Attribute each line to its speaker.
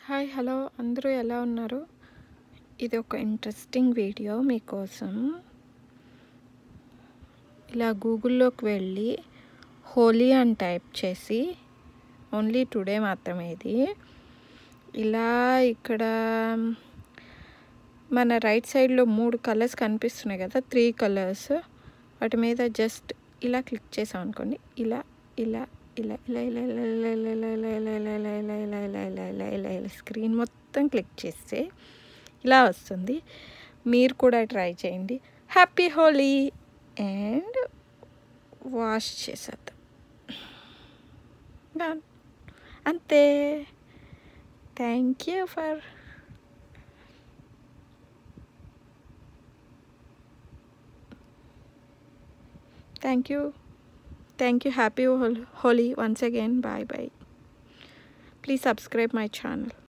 Speaker 1: hi hello అందరూ ఎలా ఉన్నారు ఇది ఒక ఇంట్రెస్టింగ్ వీడియో మీకోసం ఇలా గూగుల్లోకి వెళ్ళి హోలీ అని టైప్ చేసి ఓన్లీ టుడే మాత్రమే ఇది ఇలా ఇక్కడ మన రైట్ సైడ్లో మూడు కలర్స్ కనిపిస్తున్నాయి కదా త్రీ కలర్స్ వాటి మీద జస్ట్ ఇలా క్లిక్ చేసాం అనుకోండి ఇలా ఇలా ఇలా ఇలా ఇలా ఇలా ఇలా ఇలా ఇలా ఇలా ఇలా ఇలా ఇలా ఇలా ఇలా ఇలా ఇలా ఇలా ఇలా స్క్రీన్ మొత్తం క్లిక్ చేస్తే ఇలా వస్తుంది మీరు కూడా ట్రై చేయండి హ్యాపీ హోలీ అండ్ వాష్ చేసేద్దాం డన్ అంతే thank you for thank you thank you happy hol- holi once again bye bye please subscribe my channel